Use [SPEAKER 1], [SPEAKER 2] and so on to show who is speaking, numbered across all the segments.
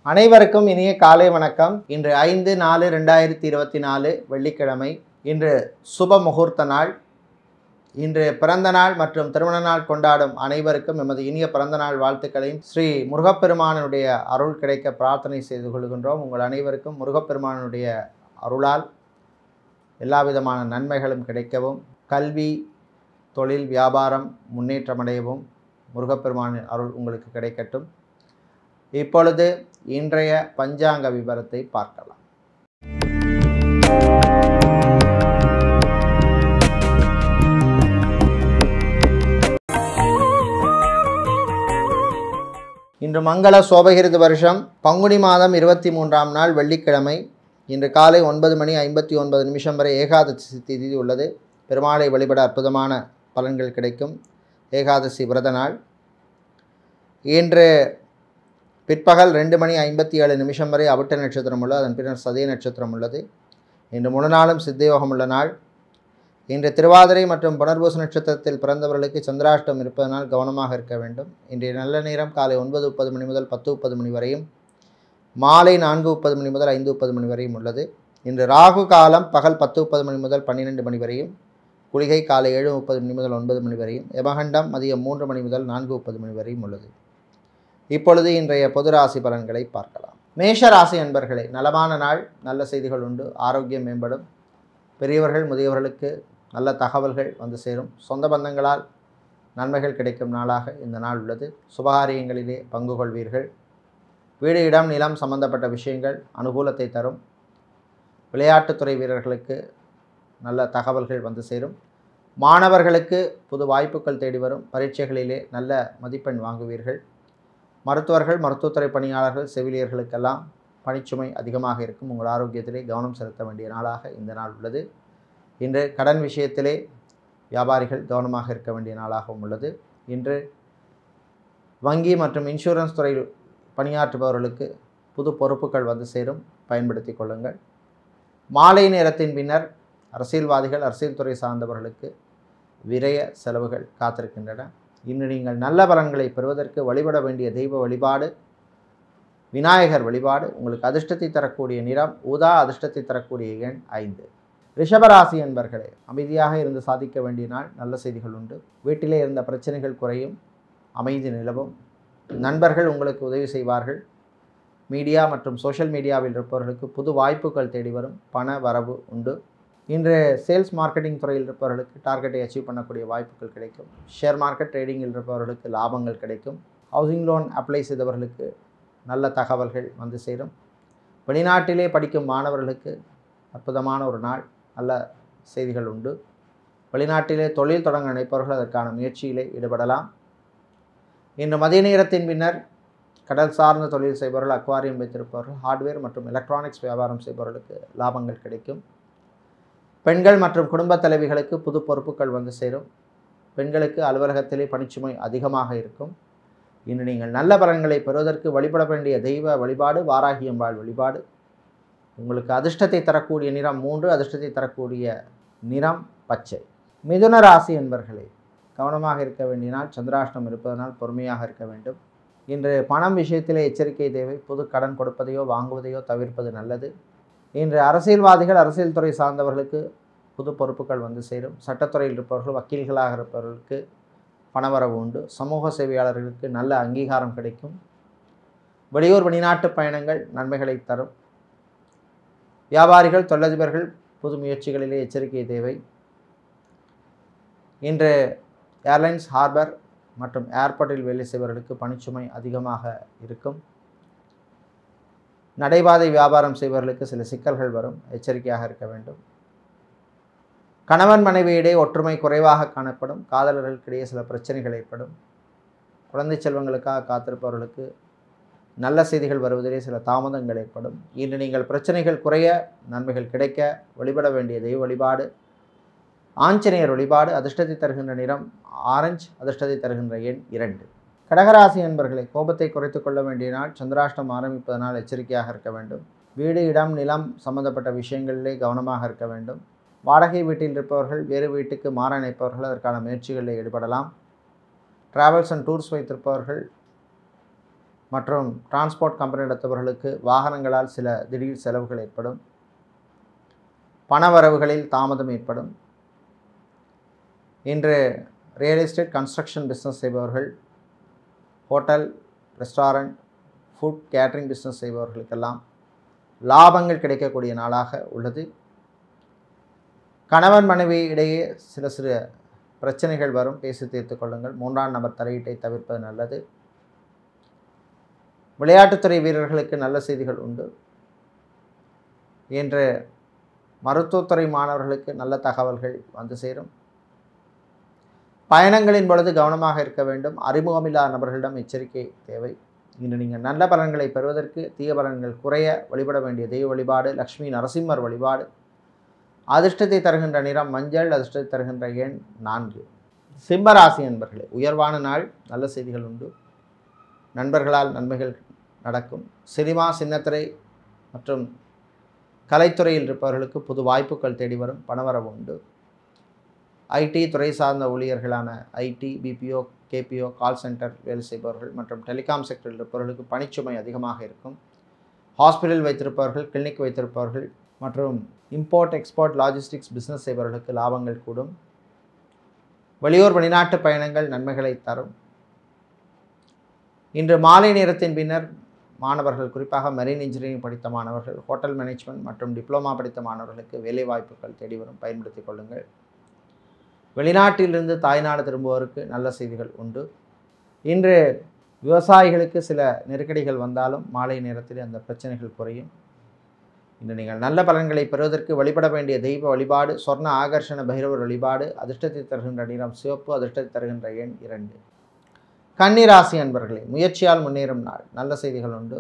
[SPEAKER 1] அனைவருக்கும் இனிய காலை வணக்கம் இன்று ஐந்து நாலு ரெண்டாயிரத்தி இருபத்தி நாலு வெள்ளிக்கிழமை இன்று சுப முகூர்த்த நாள் இன்று பிறந்த நாள் மற்றும் திருமண நாள் கொண்டாடும் அனைவருக்கும் எமது இனிய பிறந்த நாள் வாழ்த்துக்களையும் ஸ்ரீ முருகப்பெருமானுடைய அருள் கிடைக்க பிரார்த்தனை செய்து கொள்கின்றோம் உங்கள் அனைவருக்கும் முருகப்பெருமானுடைய அருளால் எல்லா விதமான நன்மைகளும் கிடைக்கவும் கல்வி தொழில் வியாபாரம் முன்னேற்றமடையவும் முருகப்பெருமானின் அருள் உங்களுக்கு கிடைக்கட்டும் இப்பொழுது இன்றைய பஞ்சாங்க விவரத்தை பார்க்கலாம் இன்று மங்கள சோபகிருது வருஷம் பங்குனி மாதம் இருபத்தி மூன்றாம் நாள் வெள்ளிக்கிழமை இன்று காலை ஒன்பது மணி ஐம்பத்தி ஒன்பது நிமிஷம் வரை ஏகாதசி திதி உள்ளது பெருமாளை வழிபட அற்புதமான பலன்கள் கிடைக்கும் ஏகாதசி விரத நாள் இன்று பிற்பகல் ரெண்டு மணி ஐம்பத்தி ஏழு நிமிஷம் வரை அவிட்ட நட்சத்திரம் உள்ளது அதன் பின்னர் சதய நட்சத்திரம் உள்ளது இன்று முழு நாளும் சித்தயோகம் உள்ள நாள் இன்று திருவாதிரை மற்றும் புனர்பூச நட்சத்திரத்தில் பிறந்தவர்களுக்கு சந்திராஷ்டம் இருப்பதனால் கவனமாக இருக்க வேண்டும் இன்றைய நல்ல நேரம் காலை ஒன்பது முப்பது மணி முதல் பத்து முப்பது மணி வரையும் மாலை நான்கு முப்பது மணி முதல் ஐந்து முப்பது மணி வரையும் உள்ளது இன்று ராகு காலம் பகல் பத்து முப்பது மணி முதல் பன்னிரெண்டு மணி வரையும் குளிகை காலை ஏழு முப்பது மணி முதல் ஒன்பது மணி வரையும் யமகண்டம் மதியம் மூன்று மணி முதல் நான்கு முப்பது மணி வரையும் உள்ளது இப்பொழுது இன்றைய பொது ராசி பலன்களை பார்க்கலாம் மேஷ ராசி அன்பர்களே நலமான நாள் நல்ல செய்திகள் உண்டு ஆரோக்கியம் மேம்படும் பெரியவர்கள் முதியவர்களுக்கு நல்ல தகவல்கள் வந்து சேரும் சொந்த பந்தங்களால் நன்மைகள் கிடைக்கும் நாளாக இந்த நாள் உள்ளது சுபகாரியங்களிலே பங்கு கொள்வீர்கள் வீடு இடம் நிலம் சம்பந்தப்பட்ட விஷயங்கள் அனுகூலத்தை தரும் விளையாட்டுத்துறை வீரர்களுக்கு நல்ல தகவல்கள் வந்து சேரும் மாணவர்களுக்கு புது வாய்ப்புகள் தேடி வரும் பரீட்சைகளிலே நல்ல மதிப்பெண் வாங்குவீர்கள் மருத்துவர்கள் மருத்துவத்துறை பணியாளர்கள் செவிலியர்களுக்கெல்லாம் பணிச்சுமை அதிகமாக இருக்கும் உங்கள் ஆரோக்கியத்திலே கவனம் செலுத்த வேண்டிய நாளாக இந்த நாள் உள்ளது இன்று கடன் விஷயத்திலே வியாபாரிகள் கவனமாக இருக்க வேண்டிய நாளாகவும் உள்ளது இன்று வங்கி மற்றும் இன்சூரன்ஸ் துறையில் பணியாற்றுபவர்களுக்கு புது பொறுப்புகள் வந்து சேரும் பயன்படுத்தி கொள்ளுங்கள் மாலை நேரத்தின் பின்னர் அரசியல்வாதிகள் அரசியல் துறை சார்ந்தவர்களுக்கு விரய செலவுகள் காத்திருக்கின்றன இன்று நீங்கள் நல்ல பலன்களை பெறுவதற்கு வழிபட வேண்டிய தெய்வ வழிபாடு விநாயகர் வழிபாடு உங்களுக்கு அதிர்ஷ்டத்தை தரக்கூடிய நிறம் ஊதா அதிர்ஷ்டத்தை தரக்கூடிய எண் ஐந்து ரிஷபராசி என்பர்களே அமைதியாக இருந்து சாதிக்க வேண்டிய நாள் நல்ல செய்திகள் உண்டு வீட்டிலே இருந்த பிரச்சனைகள் குறையும் அமைதி நிலவும் நண்பர்கள் உங்களுக்கு உதவி செய்வார்கள் மீடியா மற்றும் சோஷியல் மீடியாவில் இருப்பவர்களுக்கு புது வாய்ப்புகள் தேடி வரும் பண வரவு உண்டு இன்று சேல்ஸ் மார்க்கெட்டிங் துறையில் இருப்பவர்களுக்கு டார்கெட்டை அச்சீவ் பண்ணக்கூடிய வாய்ப்புகள் கிடைக்கும் ஷேர் மார்க்கெட் ட்ரேடிங்கில் இருப்பவர்களுக்கு லாபங்கள் கிடைக்கும் ஹவுசிங் லோன் அப்ளை செய்தவர்களுக்கு நல்ல தகவல்கள் வந்து சேரும் வெளிநாட்டிலே படிக்கும் மாணவர்களுக்கு அற்புதமான ஒரு நாள் நல்ல செய்திகள் உண்டு வெளிநாட்டிலே தொழில் தொடங்க நினைப்பவர்கள் அதற்கான முயற்சியிலே ஈடுபடலாம் இன்று மதிய நேரத்தின் பின்னர் கடல் சார்ந்த தொழில் செய்பவர்கள் அக்வாரியம் வைத்திருப்பவர்கள் ஹார்ட்வேர் மற்றும் எலக்ட்ரானிக்ஸ் வியாபாரம் செய்பவர்களுக்கு லாபங்கள் கிடைக்கும் பெண்கள் மற்றும் குடும்ப தலைவிகளுக்கு புது பொறுப்புகள் வந்து சேரும் பெண்களுக்கு அலுவலகத்திலே பணிச்சுமை அதிகமாக இருக்கும் இன்று நீங்கள் நல்ல பலன்களை பெறுவதற்கு வழிபட வேண்டிய தெய்வ வழிபாடு வாராகியம்பாள் வழிபாடு உங்களுக்கு அதிர்ஷ்டத்தை தரக்கூடிய நிறம் மூன்று அதிர்ஷ்டத்தை தரக்கூடிய நிறம் பச்சை மிதுன ராசி என்பர்களே கவனமாக இருக்க வேண்டிய நாள் சந்திராஷ்டம் இருப்பதனால் பொறுமையாக இருக்க வேண்டும் இன்று பணம் விஷயத்திலே எச்சரிக்கை தேவை புது கடன் கொடுப்பதையோ வாங்குவதையோ தவிர்ப்பது நல்லது இன்று அரசியல்வாதிகள் அரசியல் துறை சார்ந்தவர்களுக்கு புது பொறுப்புகள் வந்து சேரும் சட்டத்துறையில் இருப்பவர்கள் வக்கீல்களாக இருப்பவர்களுக்கு பணவரவு உண்டு சமூக சேவையாளர்களுக்கு நல்ல அங்கீகாரம் கிடைக்கும் வெளியூர் வெளிநாட்டு பயணங்கள் நன்மைகளை தரும் வியாபாரிகள் தொழிலதிபர்கள் புது முயற்சிகளிலே எச்சரிக்கை தேவை இன்று ஏர்லைன்ஸ் ஹார்பர் மற்றும் ஏர்போர்ட்டில் வேலை செய்பவர்களுக்கு பணிச்சுமை அதிகமாக இருக்கும் நடைபாதை வியாபாரம் செய்பவர்களுக்கு சில சிக்கல்கள் வரும் எச்சரிக்கையாக இருக்க வேண்டும் கணவன் மனைவியிடையே ஒற்றுமை குறைவாக காணப்படும் காதலர்களுக்கிடையே சில பிரச்சனைகள் ஏற்படும் குழந்தை செல்வங்களுக்காக காத்திருப்பவர்களுக்கு நல்ல செய்திகள் வருவதிலே சில தாமதங்கள் ஏற்படும் இன்று நீங்கள் பிரச்சனைகள் குறைய நன்மைகள் கிடைக்க வழிபட வேண்டிய தெய்வ வழிபாடு ஆஞ்சநேயர் வழிபாடு அதிர்ஷ்டத்தை தருகின்ற நிறம் ஆரஞ்சு அதிர்ஷ்டத்தை தருகின்ற எண் இரண்டு கடகராசி என்பர்களை கோபத்தை குறைத்து கொள்ள வேண்டிய நாள் சந்திராஷ்டம் ஆரம்பிப்பதனால் எச்சரிக்கையாக இருக்க வேண்டும் வீடு இடம் நிலம் சம்பந்தப்பட்ட விஷயங்களிலே கவனமாக இருக்க வேண்டும் வாடகை வீட்டில் இருப்பவர்கள் வேறு வீட்டுக்கு மாற நினைப்பவர்கள் அதற்கான முயற்சிகளில் ஈடுபடலாம் ட்ராவல்ஸ் அண்ட் டூர்ஸ் வைத்திருப்பவர்கள் மற்றும் டிரான்ஸ்போர்ட் கம்பெனி நடத்துபவர்களுக்கு வாகனங்களால் சில திடீர் செலவுகள் ஏற்படும் பணவரவுகளில் தாமதம் ஏற்படும் இன்று ரியல் எஸ்டேட் கன்ஸ்ட்ரக்ஷன் பிஸ்னஸ் செய்பவர்கள் hotel restaurant food catering business செய்பவர்களுக்கெல்லாம் லாபங்கள் கிடைக்கக்கூடிய நாளாக உள்ளது கணவன் மனைவி இடையே சில சில பிரச்சனைகள் வரும் பேசி தீர்த்து கொள்ளுங்கள் மூன்றாம் நபர் தலையீட்டை தவிர்ப்பது நல்லது விளையாட்டுத்துறை வீரர்களுக்கு நல்ல செய்திகள் உண்டு இன்று மருத்துவத்துறை மாணவர்களுக்கு நல்ல தகவல்கள் வந்து சேரும் பயணங்களின் பொழுது கவனமாக இருக்க வேண்டும் அறிமுகமில்லாத நபர்களிடம் எச்சரிக்கை தேவை இன்று நீங்கள் நல்ல பலன்களை பெறுவதற்கு தீய பலன்கள் குறைய வழிபட வேண்டிய தெய்வ வழிபாடு லக்ஷ்மி நரசிம்மர் வழிபாடு அதிர்ஷ்டத்தை தருகின்ற நிறம் மஞ்சள் அதிர்ஷ்டத்தை தருகின்ற எண் நான்கு சிம்மராசி நண்பர்களே உயர்வான நாள் நல்ல செய்திகள் உண்டு நண்பர்களால் நன்மைகள் நடக்கும் சினிமா சின்னத்திரை மற்றும் கலைத்துறையில் இருப்பவர்களுக்கு புது வாய்ப்புகள் தேடி வரும் பணவரவு உண்டு ஐடி துறை சார்ந்த ஊழியர்களான IT BPO KPO call centre வேலை செய்பவர்கள் மற்றும் டெலிகாம் செக்டரில் இருப்பவர்களுக்கு பணிச்சுமை அதிகமாக இருக்கும் ஹாஸ்பிட்டல் வைத்திருப்பவர்கள் கிளினிக் வைத்திருப்பவர்கள் மற்றும் இம்போர்ட் எக்ஸ்போர்ட் லாஜிஸ்டிக்ஸ் பிஸ்னஸ் செய்பவர்களுக்கு லாபங்கள் கூடும் வெளியூர் வெளிநாட்டு பயணங்கள் நன்மைகளை தரும் இன்று மாலை நேரத்தின் பின்னர் மாணவர்கள் குறிப்பாக மெரின் இன்ஜினியரிங் படித்த மாணவர்கள் ஹோட்டல் மேனேஜ்மெண்ட் மற்றும் டிப்ளமா படித்த மாணவர்களுக்கு வேலை வாய்ப்புகள் தேடி வரும் பயன்படுத்திக் கொள்ளுங்கள் வெளிநாட்டிலிருந்து தாய்நாடு திரும்புவோருக்கு நல்ல செய்திகள் உண்டு இன்று விவசாயிகளுக்கு சில நெருக்கடிகள் வந்தாலும் மாலை நேரத்தில் அந்த பிரச்சனைகள் குறையும் இன்று நீங்கள் நல்ல பலன்களை பெறுவதற்கு வழிபட வேண்டிய தெய்வ வழிபாடு சொர்ண ஆகர்ஷண பைரவர் வழிபாடு அதிர்ஷ்டத்தை தருகின்ற நிறம் சிவப்பு அதிர்ஷ்டத்தை தருகின்ற எண் இரண்டு கன்னிராசி அன்பர்களே முயற்சியால் முன்னேறும் நாள் நல்ல செய்திகள் உண்டு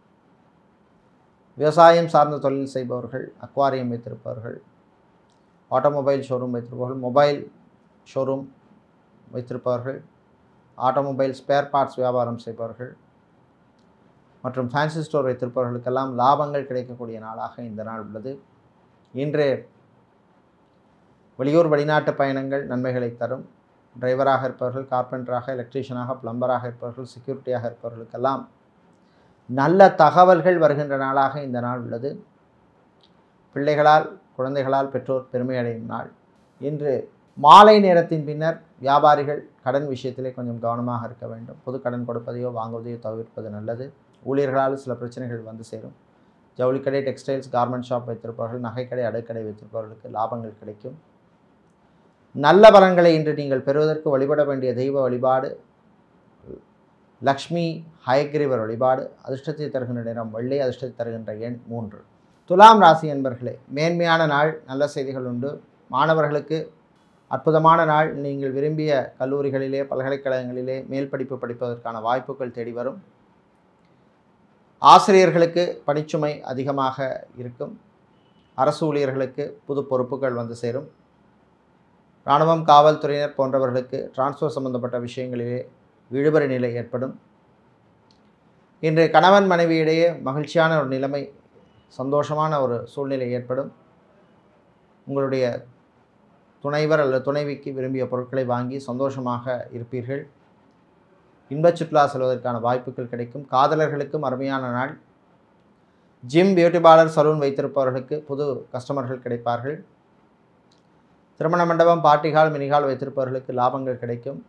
[SPEAKER 1] விவசாயம் சார்ந்த தொழில் செய்பவர்கள் அக்வாரியம் வைத்திருப்பவர்கள் ஆட்டோமொபைல் ஷோரூம் வைத்திருப்பவர்கள் மொபைல் ஷோரூம் வைத்திருப்பவர்கள் ஆட்டோமொபைல் ஸ்பேர் பார்ட்ஸ் வியாபாரம் செய்பவர்கள் மற்றும் ஃபேன்சி ஸ்டோர் வைத்திருப்பவர்களுக்கெல்லாம் லாபங்கள் கிடைக்கக்கூடிய நாளாக இந்த நாள் உள்ளது இன்று வெளியூர் வெளிநாட்டு பயணங்கள் நன்மைகளை தரும் டிரைவராக இருப்பவர்கள் கார்பெண்டராக எலக்ட்ரீஷியனாக பிளம்பராக இருப்பவர்கள் செக்யூரிட்டியாக இருப்பவர்களுக்கெல்லாம் நல்ல தகவல்கள் வருகின்ற நாளாக இந்த நாள் உள்ளது பிள்ளைகளால் குழந்தைகளால் பெற்றோர் பெருமை அடையும் நாள் இன்று மாலை நேரத்தின் பின்னர் வியாபாரிகள் கடன் விஷயத்திலே கொஞ்சம் கவனமாக இருக்க வேண்டும் பொது கடன் கொடுப்பதையோ வாங்குவதையோ தவிர்ப்பது நல்லது ஊழியர்களால் சில பிரச்சனைகள் வந்து சேரும் ஜவுளிக்கடை டெக்ஸ்டைல்ஸ் கார்மெண்ட் ஷாப் வைத்திருப்பவர்கள் நகைக்கடை அடுக்கடை வைத்திருப்பவர்களுக்கு லாபங்கள் கிடைக்கும் நல்ல பலன்களை இன்று நீங்கள் பெறுவதற்கு வழிபட வேண்டிய தெய்வ வழிபாடு லக்ஷ்மி ஹயக்ரீவர் வழிபாடு அதிர்ஷ்டத்தை தருகின்ற நிறம் வெள்ளை அதிர்ஷ்டத்தை தருகின்ற எண் மூன்று துலாம் ராசி என்பர்களே மேன்மையான நாள் நல்ல செய்திகள் உண்டு மாணவர்களுக்கு அற்புதமான நாள் நீங்கள் விரும்பிய கல்லூரிகளிலே பல்கலைக்கழகங்களிலே மேல் படிப்பு படிப்பதற்கான வாய்ப்புகள் தேடி வரும் ஆசிரியர்களுக்கு பணிச்சுமை அதிகமாக இருக்கும் அரசு ஊழியர்களுக்கு புது பொறுப்புகள் வந்து சேரும் இராணுவம் காவல்துறையினர் போன்றவர்களுக்கு டிரான்ஸ்ஃபர் சம்பந்தப்பட்ட விஷயங்களிலே இழுபறி நிலை ஏற்படும் இன்று கணவன் மனைவியிடையே மகிழ்ச்சியான ஒரு நிலைமை சந்தோஷமான ஒரு சூழ்நிலை ஏற்படும் உங்களுடைய துணைவர் அல்லது துணைவிக்கு விரும்பிய பொருட்களை வாங்கி சந்தோஷமாக இருப்பீர்கள் இன்பச் சுற்றுலா செல்வதற்கான வாய்ப்புகள் கிடைக்கும் காதலர்களுக்கும் அருமையான நாள் ஜிம் பியூட்டி பார்லர் சலூன் வைத்திருப்பவர்களுக்கு புது கஸ்டமர்கள் கிடைப்பார்கள் திருமண மண்டபம் பார்ட்டி ஹால் மினிஹால் வைத்திருப்பவர்களுக்கு லாபங்கள் கிடைக்கும்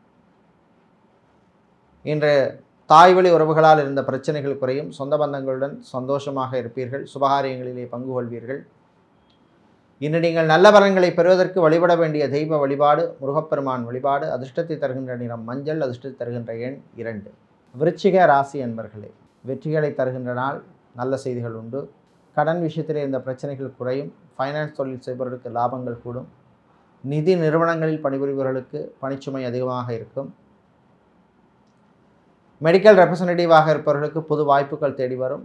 [SPEAKER 1] இன்று தாய் வழி உறவுகளால் இருந்த பிரச்சனைகள் குறையும் சொந்த பந்தங்களுடன் சந்தோஷமாக இருப்பீர்கள் சுபகாரியங்களிலே பங்கு கொள்வீர்கள் இன்று நீங்கள் நல்ல பலன்களை பெறுவதற்கு வழிபட வேண்டிய தெய்வ வழிபாடு முருகப்பெருமான் வழிபாடு அதிர்ஷ்டத்தை தருகின்ற நிறம் மஞ்சள் அதிர்ஷ்டத்தை தருகின்ற எண் இரண்டு விருச்சிக ராசி என்பர்களே வெற்றிகளை தருகின்ற நாள் நல்ல செய்திகள் உண்டு கடன் விஷயத்திலே இருந்த பிரச்சனைகள் குறையும் ஃபைனான்ஸ் தொழில் செய்பவர்களுக்கு லாபங்கள் கூடும் நிதி நிறுவனங்களில் பணிபுரிபவர்களுக்கு பணிச்சுமை அதிகமாக இருக்கும் மெடிக்கல் ரெப்ரசன்டேட்டிவாக இருப்பவர்களுக்கு புது வாய்ப்புகள் தேடி வரும்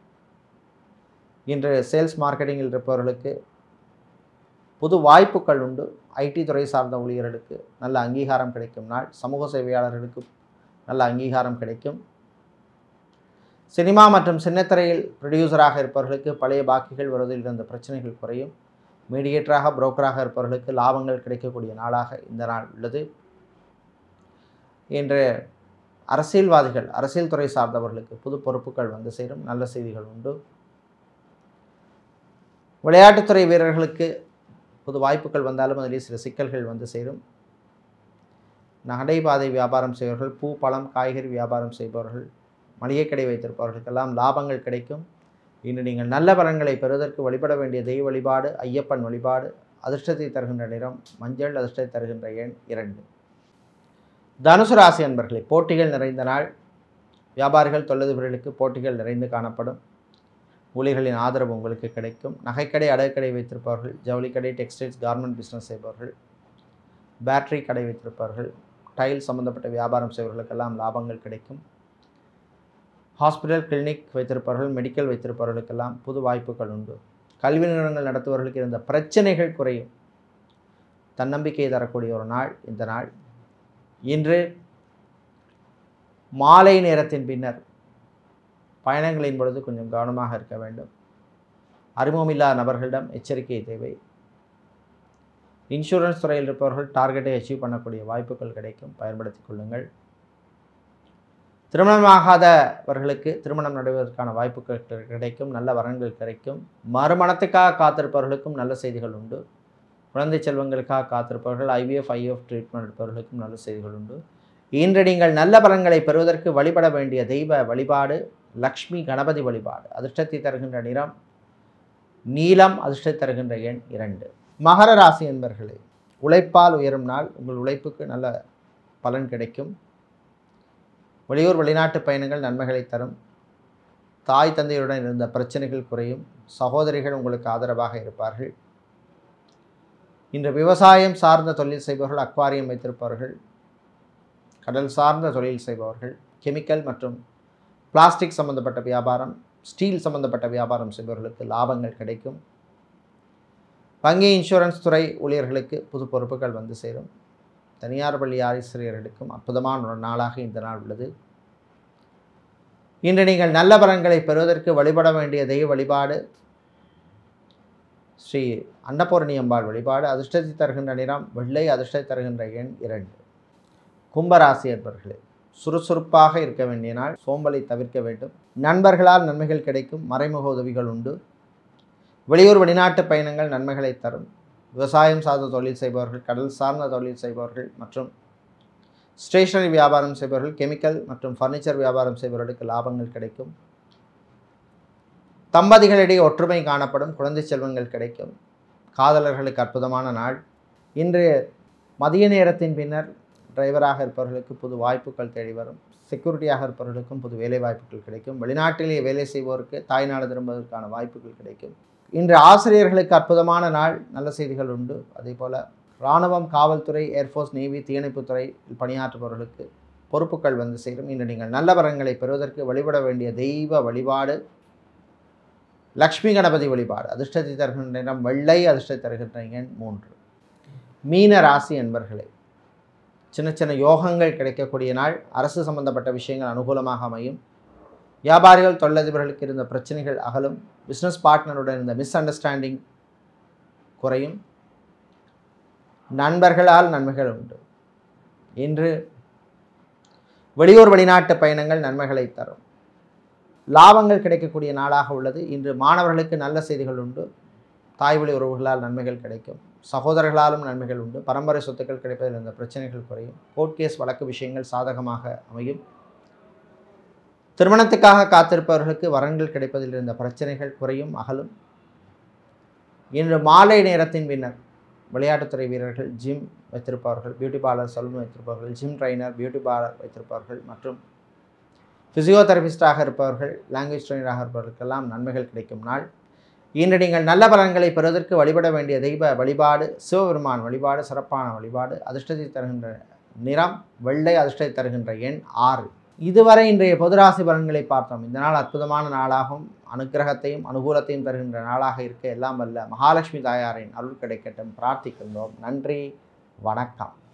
[SPEAKER 1] இன்று சேல்ஸ் மார்க்கெட்டிங்கில் இருப்பவர்களுக்கு புது வாய்ப்புகள் உண்டு ஐடி துறை சார்ந்த ஊழியர்களுக்கு நல்ல அங்கீகாரம் கிடைக்கும் நாள் சமூக சேவையாளர்களுக்கு நல்ல அங்கீகாரம் கிடைக்கும் சினிமா மற்றும் சின்னத்திரையில் ப்ரொடியூசராக இருப்பவர்களுக்கு பழைய பாக்கிகள் வருவதில் இருந்த பிரச்சனைகள் குறையும் மீடியேட்டராக புரோக்கராக இருப்பவர்களுக்கு லாபங்கள் கிடைக்கக்கூடிய நாளாக இந்த நாள் உள்ளது இன்று அரசியல்வாதிகள் அரசியல் துறை சார்ந்தவர்களுக்கு புது பொறுப்புகள் வந்து சேரும் நல்ல செய்திகள் உண்டு விளையாட்டுத்துறை வீரர்களுக்கு புது வாய்ப்புகள் வந்தாலும் அதிலே சில சிக்கல்கள் வந்து சேரும் நடைபாதை வியாபாரம் செய்பவர்கள் பூ பழம் காய்கறி வியாபாரம் செய்பவர்கள் மளிகை கடை வைத்திருப்பவர்களுக்கெல்லாம் லாபங்கள் கிடைக்கும் இன்று நீங்கள் நல்ல பலன்களை பெறுவதற்கு வழிபட வேண்டிய தெய்வ வழிபாடு ஐயப்பன் வழிபாடு அதிர்ஷ்டத்தை தருகின்ற நிறம் மஞ்சள் அதிர்ஷ்டத்தை தருகின்ற எண் இரண்டு தனுசு ராசி அன்பர்களே போட்டிகள் நிறைந்த நாள் வியாபாரிகள் தொழிலதிபர்களுக்கு போட்டிகள் நிறைந்து காணப்படும் ஊழியர்களின் ஆதரவு உங்களுக்கு கிடைக்கும் நகைக்கடை அடகுக்கடை வைத்திருப்பவர்கள் ஜவுளி கடை டெக்ஸ்டைல்ஸ் கார்மெண்ட் பிஸ்னஸ் செய்பவர்கள் பேட்டரி கடை வைத்திருப்பவர்கள் டைல் சம்பந்தப்பட்ட வியாபாரம் செய்பவர்களுக்கெல்லாம் லாபங்கள் கிடைக்கும் ஹாஸ்பிட்டல் கிளினிக் வைத்திருப்பவர்கள் மெடிக்கல் வைத்திருப்பவர்களுக்கெல்லாம் புது வாய்ப்புகள் உண்டு கல்வி நிறுவனங்கள் நடத்துபவர்களுக்கு இருந்த பிரச்சனைகள் குறையும் தன்னம்பிக்கை தரக்கூடிய ஒரு நாள் இந்த நாள் இன்று மாலை நேரத்தின் பின்னர் பயணங்களின் பொழுது கொஞ்சம் கவனமாக இருக்க வேண்டும் அறிமுகமில்லாத நபர்களிடம் எச்சரிக்கை தேவை இன்சூரன்ஸ் துறையில் இருப்பவர்கள் டார்கெட்டை அச்சீவ் பண்ணக்கூடிய வாய்ப்புகள் கிடைக்கும் பயன்படுத்திக் கொள்ளுங்கள் திருமணமாகாதவர்களுக்கு திருமணம் நடைபெறுவதற்கான வாய்ப்புகள் கிடை- கிடைக்கும் நல்ல வரன்கள் கிடைக்கும் மறுமணத்துக்காக காத்திருப்பவர்களுக்கும் நல்ல செய்திகள் உண்டு குழந்தை செல்வங்களுக்காக காத்திருப்பவர்கள் ஐவிஎஃப் ஐஎஃப் ட்ரீட்மெண்ட் எடுப்பவர்களுக்கும் நல்ல செய்திகள் உண்டு இன்று நீங்கள் நல்ல பலன்களை பெறுவதற்கு வழிபட வேண்டிய தெய்வ வழிபாடு லக்ஷ்மி கணபதி வழிபாடு அதிர்ஷ்டத்தை தருகின்ற நிறம் நீலம் அதிர்ஷ்டத்தை தருகின்ற எண் இரண்டு மகர ராசி என்பர்களே உழைப்பால் உயரும் நாள் உங்கள் உழைப்புக்கு நல்ல பலன் கிடைக்கும் வெளியூர் வெளிநாட்டு பயணங்கள் நன்மைகளை தரும் தாய் தந்தையுடன் இருந்த பிரச்சனைகள் குறையும் சகோதரிகள் உங்களுக்கு ஆதரவாக இருப்பார்கள் இன்று விவசாயம் சார்ந்த தொழில் செய்பவர்கள் அக்வாரியம் வைத்திருப்பவர்கள் கடல் சார்ந்த தொழில் செய்பவர்கள் கெமிக்கல் மற்றும் பிளாஸ்டிக் சம்பந்தப்பட்ட வியாபாரம் ஸ்டீல் சம்பந்தப்பட்ட வியாபாரம் செய்பவர்களுக்கு லாபங்கள் கிடைக்கும் வங்கி இன்சூரன்ஸ் துறை ஊழியர்களுக்கு புது பொறுப்புகள் வந்து சேரும் தனியார் பள்ளி ஆசிரியர்களுக்கும் அற்புதமான ஒரு நாளாக இந்த நாள் உள்ளது இன்று நீங்கள் நல்ல பலன்களை பெறுவதற்கு வழிபட வேண்டிய தெய்வ வழிபாடு ஸ்ரீ அன்னபூரணி அம்பாள் வழிபாடு அதிர்ஷ்டத்தை தருகின்ற நிறம் வெள்ளை அதிர்ஷ்டத்தை தருகின்ற எண் இரண்டு கும்பராசி என்பர்களே சுறுசுறுப்பாக இருக்க வேண்டிய நாள் சோம்பலை தவிர்க்க வேண்டும் நண்பர்களால் நன்மைகள் கிடைக்கும் மறைமுக உதவிகள் உண்டு வெளியூர் வெளிநாட்டு பயணங்கள் நன்மைகளை தரும் விவசாயம் சார்ந்த தொழில் செய்பவர்கள் கடல் சார்ந்த தொழில் செய்பவர்கள் மற்றும் ஸ்டேஷனரி வியாபாரம் செய்பவர்கள் கெமிக்கல் மற்றும் ஃபர்னிச்சர் வியாபாரம் செய்பவர்களுக்கு லாபங்கள் கிடைக்கும் தம்பதிகளிடையே ஒற்றுமை காணப்படும் குழந்தை செல்வங்கள் கிடைக்கும் காதலர்களுக்கு அற்புதமான நாள் இன்று மதிய நேரத்தின் பின்னர் டிரைவராக இருப்பவர்களுக்கு புது வாய்ப்புகள் தேடி வரும் செக்யூரிட்டியாக இருப்பவர்களுக்கும் புது வேலை வாய்ப்புகள் கிடைக்கும் வெளிநாட்டிலே வேலை செய்வோருக்கு தாய்நாடு திரும்புவதற்கான வாய்ப்புகள் கிடைக்கும் இன்று ஆசிரியர்களுக்கு அற்புதமான நாள் நல்ல செய்திகள் உண்டு அதே போல் இராணுவம் காவல்துறை ஏர்ஃபோர்ஸ் நேவி தீயணைப்புத்துறை பணியாற்றுபவர்களுக்கு பொறுப்புகள் வந்து சேரும் இன்று நீங்கள் நல்ல வரங்களை பெறுவதற்கு வழிபட வேண்டிய தெய்வ வழிபாடு லக்ஷ்மி கணபதி வழிபாடு அதிர்ஷ்டத்தை தருகின்ற இடம் வெள்ளை அதிர்ஷ்டத்தை தருகின்ற எண் மூன்று மீன ராசி என்பர்களே சின்ன சின்ன யோகங்கள் கிடைக்கக்கூடிய நாள் அரசு சம்பந்தப்பட்ட விஷயங்கள் அனுகூலமாக அமையும் வியாபாரிகள் தொழிலதிபர்களுக்கு இருந்த பிரச்சனைகள் அகலும் பிஸ்னஸ் பார்ட்னருடன் இருந்த மிஸ் அண்டர்ஸ்டாண்டிங் குறையும் நண்பர்களால் நன்மைகள் உண்டு இன்று வெளியூர் வெளிநாட்டு பயணங்கள் நன்மைகளை தரும் லாபங்கள் கிடைக்கக்கூடிய நாளாக உள்ளது இன்று மாணவர்களுக்கு நல்ல செய்திகள் உண்டு தாய்வழி உறவுகளால் நன்மைகள் கிடைக்கும் சகோதரர்களாலும் நன்மைகள் உண்டு பரம்பரை சொத்துக்கள் கிடைப்பதில் இருந்த பிரச்சனைகள் குறையும் கோர்ட் கேஸ் வழக்கு விஷயங்கள் சாதகமாக அமையும் திருமணத்துக்காக காத்திருப்பவர்களுக்கு வரன்கள் கிடைப்பதில் இருந்த பிரச்சனைகள் குறையும் அகலும் இன்று மாலை நேரத்தின் பின்னர் விளையாட்டுத்துறை வீரர்கள் ஜிம் வைத்திருப்பவர்கள் பியூட்டி பார்லர் சலூன் வைத்திருப்பவர்கள் ஜிம் ட்ரைனர் பியூட்டி பார்லர் வைத்திருப்பவர்கள் மற்றும் ஃபிசியோதெரபிஸ்டாக இருப்பவர்கள் லாங்குவேஜ் ட்ரைனராக இருப்பவர்களுக்கெல்லாம் நன்மைகள் கிடைக்கும் நாள் இன்று நீங்கள் நல்ல பலன்களை பெறுவதற்கு வழிபட வேண்டிய தெய்வ வழிபாடு சிவபெருமான் வழிபாடு சிறப்பான வழிபாடு அதிர்ஷ்டத்தை தருகின்ற நிறம் வெள்ளை அதிர்ஷ்டத்தை தருகின்ற எண் ஆறு இதுவரை இன்றைய பொதுராசி பலன்களை பார்த்தோம் இந்த நாள் அற்புதமான நாளாகவும் அனுக்கிரகத்தையும் அனுகூலத்தையும் தருகின்ற நாளாக இருக்க எல்லாம் வல்ல மகாலட்சுமி தாயாரின் அருள் கிடைக்கட்டும் பிரார்த்திக்கின்றோம் நன்றி வணக்கம்